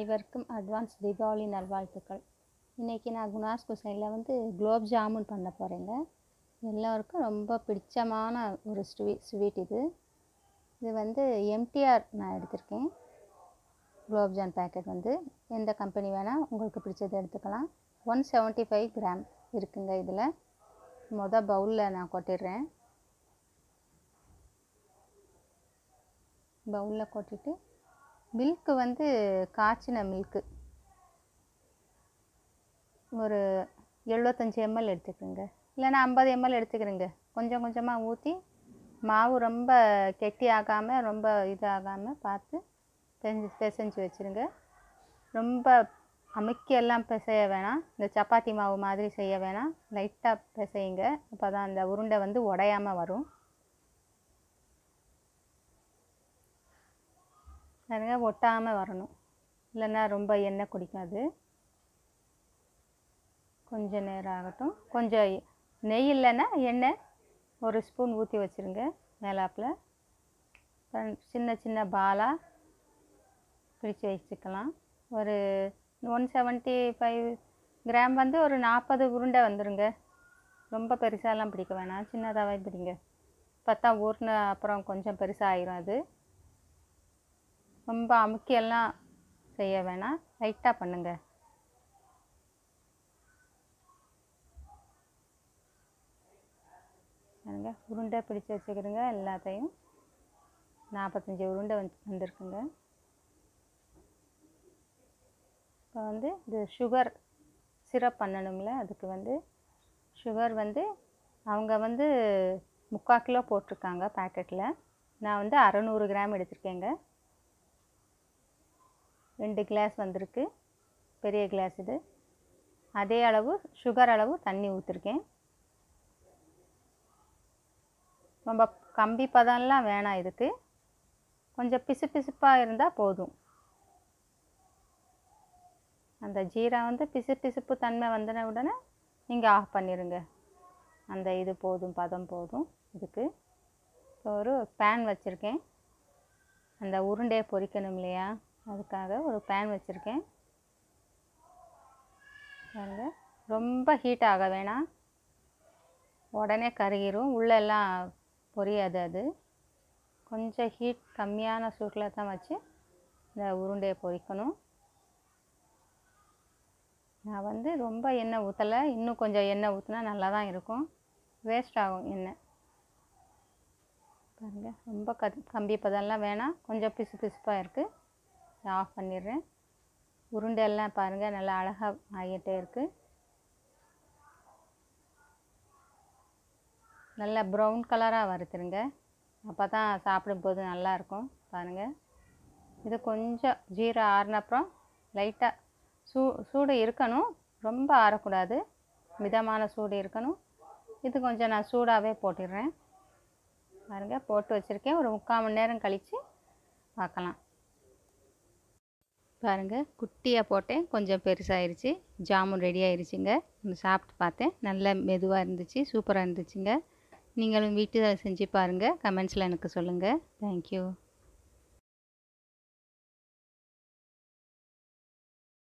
அனைவருக்கும் அட்வான்ஸ் தீபாவளி நல்வாழ்த்துக்கள் இன்றைக்கி நான் குணாஸ் குசைனில் வந்து குலோப் ஜாமுன் பண்ண போகிறேங்க எல்லோருக்கும் ரொம்ப பிடிச்சமான ஒரு ஸ்வீ ஸ்வீட் இது இது வந்து எம்டிஆர் நான் எடுத்திருக்கேன் குலோப் ஜான் பேக்கெட் வந்து எந்த கம்பெனி வேணால் உங்களுக்கு பிடிச்சதை எடுத்துக்கலாம் ஒன் செவன்ட்டி ஃபைவ் கிராம் இருக்குங்க இதில் மொதல் பவுலில் நான் கொட்டிடுறேன் பவுலில் கொட்டிட்டு மில்க்கு வந்து காய்ச்சின மில்க்கு ஒரு எழுபத்தஞ்சி எம்எல் எடுத்துக்கோங்க இல்லைன்னா ஐம்பது எம்எல் எடுத்துக்கிறேங்க கொஞ்சம் கொஞ்சமாக ஊற்றி மாவு ரொம்ப கெட்டி ஆகாமல் ரொம்ப இதாகாமல் பார்த்து பெஞ்சு பிசைஞ்சு வச்சுருங்க ரொம்ப அமுக்கி எல்லாம் பிசைய வேணாம் இந்த சப்பாத்தி மாவு மாதிரி செய்ய வேணாம் லைட்டாக பிசையுங்க அப்போ தான் அந்த உருண்டை வந்து உடையாமல் வரும் பாருங்க ஒட்டாமல் வரணும் இல்லைன்னா ரொம்ப எண்ணெய் குடிக்காது கொஞ்சம் நேரம் ஆகட்டும் கொஞ்சம் நெய் இல்லைன்னா எண்ணெய் ஒரு ஸ்பூன் ஊற்றி வச்சுருங்க மேலாப்பில் சின்ன சின்ன பாலாக பிடிச்சி வச்சுக்கலாம் ஒரு ஒன் செவன்ட்டி ஃபைவ் கிராம் வந்து ஒரு நாற்பது உருண்டை வந்துருங்க ரொம்ப பெருசாலாம் பிடிக்க வேணாம் சின்னதாகவே பிடிங்க பார்த்தா ஊறின அப்புறம் கொஞ்சம் பெருசாக ஆயிரும் அது ரொம்ப அமுக்கியெல்லாம் செய்ய வேணாம் லைட்டாக பண்ணுங்க பாருங்க உருண்டை பிடிச்சி வச்சுக்கிறோங்க எல்லாத்தையும் நாற்பத்தஞ்சி உருண்டை வந்து வந்திருக்குங்க இப்போ வந்து இது சுகர் சிரப் பண்ணணும்ல அதுக்கு வந்து சுகர் வந்து அவங்க வந்து முக்கால் கிலோ போட்டிருக்காங்க பேக்கெட்டில் நான் வந்து அறநூறு கிராம் எடுத்திருக்கேங்க ரெண்டு கிளாஸ் வந்திருக்கு பெரிய கிளாஸ் இது அதே அளவு சுகர் அளவு தண்ணி ஊற்றிருக்கேன் ரொம்ப கம்பி பதம்லாம் வேணாம் இதுக்கு கொஞ்சம் பிசு பிசுப்பாக இருந்தால் போதும் அந்த ஜீரா வந்து பிசு பிசுப்பு தன்மை வந்தன உடனே நீங்கள் ஆஃப் பண்ணிடுங்க அந்த இது போதும் பதம் போதும் இதுக்கு இப்போ ஒரு பேன் வச்சுருக்கேன் அந்த உருண்டையை பொரிக்கணும் இல்லையா அதுக்காக ஒரு பேன் வச்சுருக்கேன் பாருங்க ரொம்ப ஹீட் ஆக வேணாம் உடனே கருகிரும் உள்ளெல்லாம் பொரியாது அது கொஞ்சம் ஹீட் கம்மியான சூட்டில் தான் வச்சு இந்த உருண்டையை பொரிக்கணும் நான் வந்து ரொம்ப எண்ணெய் ஊற்றலை இன்னும் கொஞ்சம் எண்ணெய் ஊற்றினா நல்லா தான் இருக்கும் வேஸ்ட் ஆகும் எண்ணெய் பாருங்கள் ரொம்ப க கம்பி பதம்லாம் வேணாம் கொஞ்சம் பிசு பிசுப்பாக இருக்குது ஆஃப் பண்ணிடுறேன் உருண்டெல்லாம் பாருங்கள் நல்லா அழகாக ஆகிட்டே இருக்குது நல்லா ப்ரௌன் கலராக வறுத்துருங்க அப்போ தான் சாப்பிடும்போது நல்லாயிருக்கும் பாருங்கள் இது கொஞ்சம் ஜீரா ஆறினப்புறம் லைட்டாக சூ சூடு இருக்கணும் ரொம்ப ஆறக்கூடாது மிதமான சூடு இருக்கணும் இது கொஞ்சம் நான் சூடாகவே போட்டுடுறேன் பாருங்கள் போட்டு வச்சுருக்கேன் ஒரு முக்கால் மணி நேரம் கழித்து பார்க்கலாம் பாருங்கள் குட்டியாக போட்டேன் கொஞ்சம் பெருசாகிருச்சு ஜாமுன் ரெடி ஆயிடுச்சுங்க சாப்பிட்டு பார்த்தேன் நல்ல மெதுவாக இருந்துச்சு சூப்பராக இருந்துச்சுங்க நீங்களும் வீட்டில் செஞ்சு பாருங்கள் கமெண்ட்ஸில் எனக்கு சொல்லுங்கள் தேங்க்யூ